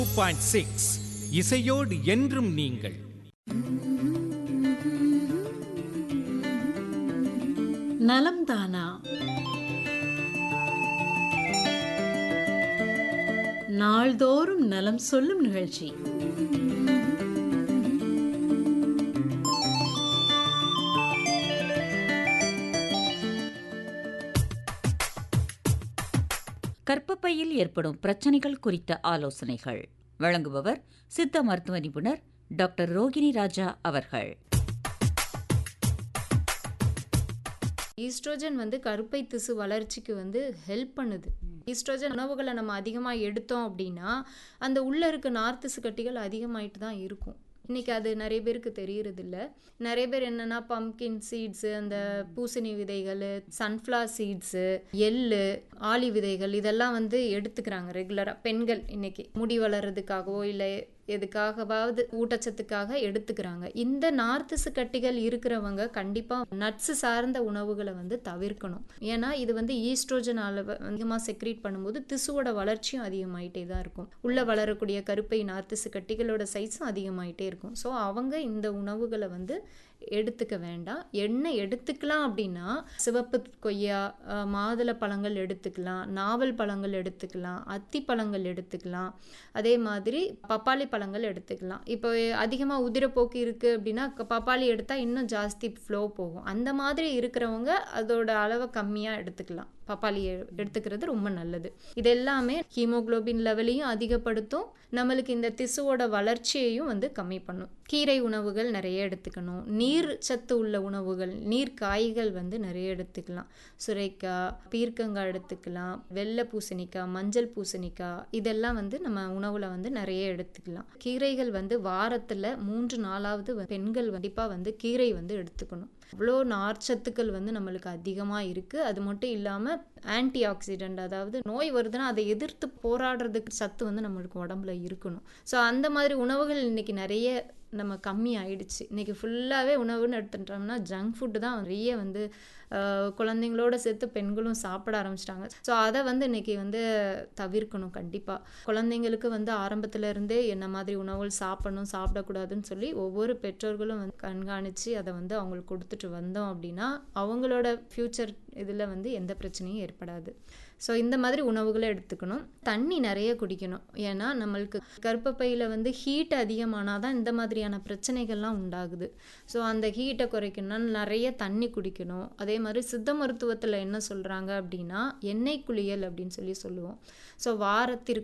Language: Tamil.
பாயிண்ட் சிக்ஸ் இசையோடு என்றும் நீங்கள் நலம்தானா நாள்தோறும் நலம் சொல்லும் நிகழ்ச்சி கர்ப்பப்பையில் ஏற்படும் பிரச்சனைகள் குறித்த ஆலோசனைகள் வழங்குபவர் சித்த மருத்துவ நிபுணர் டாக்டர் ரோகிணி ராஜா அவர்கள் ஈஸ்ட்ரோஜன் வந்து கருப்பை திசு வளர்ச்சிக்கு வந்து ஹெல்ப் பண்ணுது ஈஸ்ட்ரோஜன் உணவுகளை நம்ம அதிகமாக எடுத்தோம் அப்படின்னா அந்த உள்ளே இருக்க நார்த்திசு கட்டிகள் அதிகமாயிட்டு தான் இருக்கும் இன்னைக்கு அது நிறைய பேருக்கு தெரியறதில்ல நிறைய பேர் என்னன்னா பம்கின் சீட்ஸு அந்த பூசணி விதைகள் சன்ஃப்ளவர் சீட்ஸு எள்ளு ஆளி விதைகள் இதெல்லாம் வந்து எடுத்துக்கிறாங்க ரெகுலராக பெண்கள் இன்னைக்கு முடி வளர்றதுக்காகவோ இல்லை எதுக்காகவாவது ஊட்டச்சத்துக்காக எடுத்துக்கிறாங்க இந்த நார்த்திசு கட்டிகள் இருக்கிறவங்க கண்டிப்பாக நட்ஸு சார்ந்த உணவுகளை வந்து தவிர்க்கணும் ஏன்னா இது வந்து ஈஸ்ட்ரோஜன் அளவு அதிகமாக செக்ரீட் பண்ணும்போது திசுவோட வளர்ச்சியும் அதிகமாயிட்டே தான் இருக்கும் உள்ள வளரக்கூடிய கருப்பை நார்த்திசு கட்டிகளோட சைஸும் அதிகமாயிட்டே இருக்கும் ஸோ அவங்க இந்த உணவுகளை வந்து எடுத்துக்க வேண்டாம் எண்ணெய் எடுத்துக்கலாம் அப்படின்னா சிவப்பு கொய்யா அஹ், மாதுளை பழங்கள் எடுத்துக்கலாம் நாவல் பழங்கள் எடுத்துக்கலாம் அத்தி பழங்கள் எடுத்துக்கலாம் அதே மாதிரி பப்பாளி பழங்கள் எடுத்துக்கலாம் இப்போ அதிகமாக உதிரப்போக்கு இருக்குது அப்படின்னா க- பப்பாளி எடுத்தால் இன்னும் ஜாஸ்தி ஃப்ளோ போகும் அந்த மாதிரி இருக்கிறவங்க அதோட அளவை கம்மியாக எடுத்துக்கலாம் பப்பாளி எ- எடுத்துக்கிறது ரொம்ப நல்லது இது எல்லாமே ஹீமோகுளோபின் லெவலையும் அதிகப்படுத்தும் நம்மளுக்கு இந்த திசுவோட வளர்ச்சியையும் வந்து கம்மி பண்ணும் கீரை உணவுகள் நிறைய எடுத்துக்கணும் நீர் சத்து உள்ள உணவுகள் நீர் காய்கள் வந்து நிறைய எடுத்துக்கலாம் சுரைக்காய் பீர்க்கங்காய் எடுத்துக்கலாம் வெள்ளை பூசணிக்காய் மஞ்சள் பூசணிக்காய் இதெல்லாம் வந்து நம்ம உணவுல வந்து நிறைய எடுத்துக்கலாம் கீரைகள் வந்து வாரத்துல மூன்று நாளாவது வ- பெண்கள் கண்டிப்பாக வந்து கீரை வந்து எடுத்துக்கணும் அவ்வளோ நார்ச்சத்துக்கள் வந்து நம்மளுக்கு அதிகமாக இருக்குது அது மட்டும் இல்லாமல் ஆன்டி ஆக்சிடென்ட் அதாவது நோய் வருதுன்னா அதை எதிர்த்து போராடுறதுக்கு சத்து வந்து நம்மளுக்கு உடம்புல இருக்கணும் ஸோ அந்த மாதிரி உணவுகள் இன்னைக்கு நிறைய நம்ம கம்மி ஆயிடுச்சு இன்னைக்கு ஃபுல்லாகவே உணவுன்னு எடுத்துட்டோம்னா ஜங்க் ஃபுட்டு தான் நிறைய வந்து ஆஹ், குழந்தைங்களோட சேர்த்து பெண்களும் சாப்பிட ஆரம்பிச்சிட்டாங்க ஸோ அதை வந்து இன்னைக்கு வந்து தவிர்க்கணும் கண்டிப்பாக குழந்தைங்களுக்கு வந்து ஆரம்பத்துல இருந்தே என்ன மாதிரி உணவுகள் சாப்பிடணும் சாப்பிடக்கூடாதுன்னு சொல்லி ஒவ்வொரு பெற்றோர்களும் வந்து கண்காணித்து அதை வந்து அவங்களுக்கு கொடுத்துட்டு வந்தோம் அப்படின்னா அவங்களோட ஃப்யூச்சர் இதில் வந்து எந்த பிரச்சனையும் ஏற்படாது ஸோ இந்த மாதிரி உணவுகளை எடுத்துக்கணும் தண்ணி நிறைய குடிக்கணும் ஏன்னா நம்மளுக்கு கர்ப்பப்பையில் வந்து ஹீட் அதிகமானால் தான் இந்த மாதிரியான பிரச்சனைகள்லாம் உண்டாகுது ஸோ அந்த ஹீட்டை குறைக்கணும்னா நிறைய தண்ணி குடிக்கணும் அதே மாதிரி சித்த மருத்துவத்தில் என்ன சொல்கிறாங்க அப்படின்னா எண்ணெய் குளியல் அப்படின்னு சொல்லி சொல்லுவோம் ஸோ வாரத்திற்கு